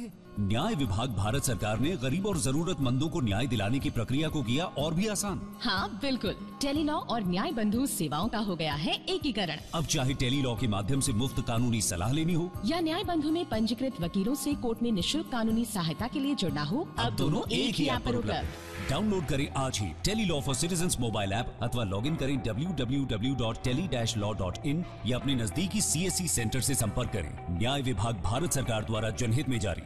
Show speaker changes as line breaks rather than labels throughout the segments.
है न्याय विभाग भारत सरकार ने गरीब और जरूरतमंदों को न्याय दिलाने की प्रक्रिया को किया और भी आसान
हाँ बिल्कुल टेलीलॉ और न्याय बंधु सेवाओं का हो गया है एकीकरण
अब चाहे टेली लॉ के माध्यम से मुफ्त कानूनी सलाह लेनी हो
या न्याय बंधु में पंजीकृत वकीलों से कोर्ट में निशुल्क कानूनी सहायता के लिए जुड़ना हो अब दोनों एक ही ऐप पर उपलब्ध
डाउनलोड करें आज ही tele law for citizen mobile app अथवा लॉग इन करें www.tele-law.in या अपने नजदीकी सीएससी सेंटर से संपर्क करें न्याय विभाग भारत सरकार द्वारा जनहित में जारी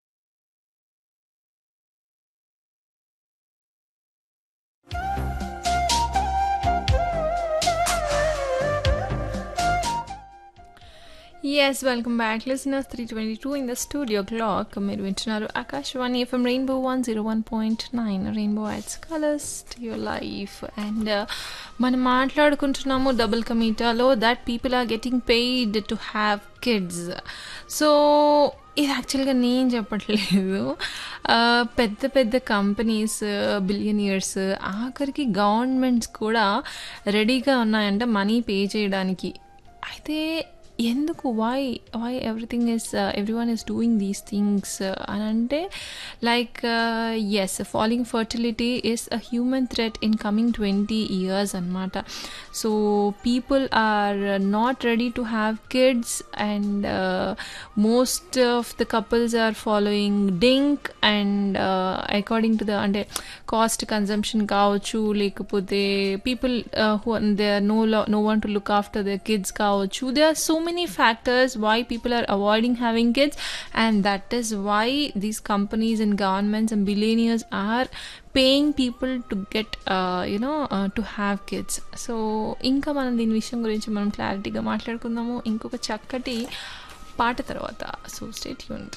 Yes, welcome back, listeners. 322 in the studio clock. మీరు వింటున్నారు Akashvani FM Rainbow one zero one point nine Rainbow ads colours to your life and మనం మాట్లాడుకుంటున్నాము డబుల్ కమీటాలో that people are getting paid to have kids so ఇది యాక్చువల్గా నేను చెప్పట్లేదు ఆ, పెద్ద పెద్ద కంపెనీస్ బిలియనియర్స్ ఆఖరికి గవర్నమెంట్స్ కూడా రెడీగా ఉన్నాయంట మనీ పే చేయడానికి అయితే ఎందుకు why why everything is everyone is doing these things అని అంటే like as falling fertility is a human threat in coming twenty years అనమాట so people are not ready to have kids and most of the couples are following DINK and according to the అంటే cost consumption కావచ్చు లేకపోతే people who they are no no one to look after the kids కావచ్చు they are so many factors why people are avoiding having kids and that is why these companies and governments and billionaires are paying people to get you know to have kids so ఇంకా మనం దీని విషయం గురించి మనం క్లారిటీగా మాట్లాడుకుందాము ఇంకొక చక్కటి పాట తర్వాత సో స్టేట్ యూనిట్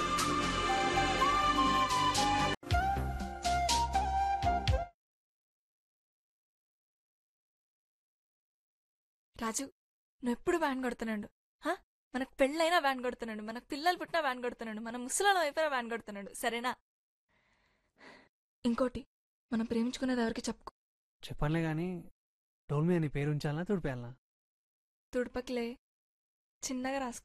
రాజు నువ్వు ఎప్పుడు వ్యాన్ కొడుతున్నాడు హా? మనకు పెళ్ళైనా వ్యాన్ కొడుతున్నాడు మనకు పిల్లలు పుట్టినా వ్యాన్ కొడుతున్నాడు మన ముసలాలం అయిపోయినా వ్యాన్ కొడుతున్నాడు సరేనా ఇంకోటి మనం ప్రేమించుకునేది ఎవరికి చెప్పుకో
చెప్పనులే కానీ డోల్ మీద నీ పేరు ఉంచాలనా తుడిపేయాలనా
తుడపకిలే చిన్నగా రాసుకో